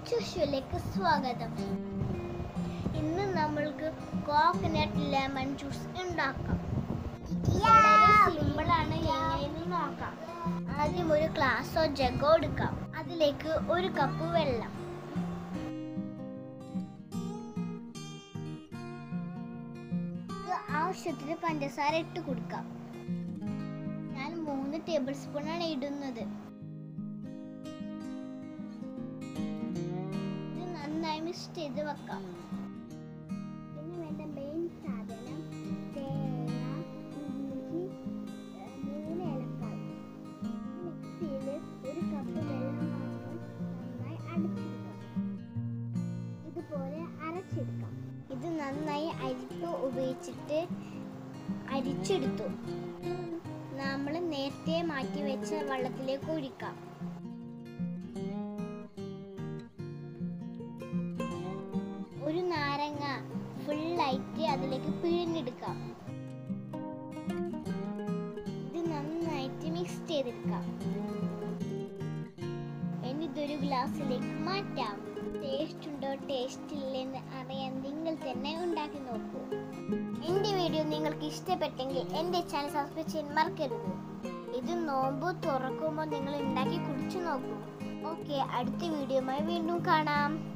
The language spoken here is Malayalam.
ചുഷുലേക്ക് സ്വാഗതം ഇന്ന് നമ്മൾക്ക് കോക്കനട്ട് ലെമൺ ജ്യൂസ് ഉണ്ടാക്കാം വളരെ സിമ്പിൾ ആണ് എങ്ങനെയെന്ന് നോക്കാം ആദ്യം ഒരു ഗ്ലാസോ ജഗോ എടുക്കാം അതിലേക്ക് ഒരു കപ്പ് വെള്ളം ഇത് ആവശ്യത്തിന് പഞ്ചസാര ഇട്ട് കൊടുക്കാം ഞാൻ മൂന്ന് ടേബിൾ സ്പൂൺ ആണ് ഇടുന്നത് ഇത് നന്നായി മിക്സ് ചെയ്ത് വെക്കാം പിന്നെ വേണ്ട മെയിൻ സാധനം തേങ്ങ ഇഞ്ചി ഏഹ് മൂന്ന് ഏലക്കായ് മിക്സിയിൽ ഒരു കപ്പ് വെള്ളം മാത്രം നന്നായി അടിച്ചെടുക്കാം ഇതുപോലെ അരച്ചെടുക്കാം ഇത് നന്നായി അരിപ്പ് ഉപയോഗിച്ചിട്ട് അരിച്ചെടുത്തു നമ്മൾ നേരത്തെ മാറ്റി വെച്ച വെള്ളത്തിലേക്ക് ഒഴിക്കാം ഒരു നാരങ്ങ ഫുള്ളായിട്ട് അതിലേക്ക് പിഴിഞ്ഞെടുക്കാം ഇത് നന്നായിട്ട് മിക്സ് ചെയ്തെടുക്കാം ഇനി ഇതൊരു ഗ്ലാസ്സിലേക്ക് മാറ്റാം ടേസ്റ്റ് ഉണ്ടോ ടേസ്റ്റ് ഇല്ലെന്ന് അറിയാൻ നിങ്ങൾ തന്നെ ഉണ്ടാക്കി നോക്കൂ എൻ്റെ വീഡിയോ നിങ്ങൾക്ക് ഇഷ്ടപ്പെട്ടെങ്കിൽ എൻ്റെ ചാനൽ സബ്സ്ക്രൈബ് ചെയ്യാൻ മറക്കരുത് ഇത് നോമ്പ് തുറക്കുമ്പോൾ നിങ്ങൾ ഉണ്ടാക്കി കുടിച്ചു നോക്കൂ ഓക്കെ അടുത്ത വീഡിയോയുമായി വീണ്ടും കാണാം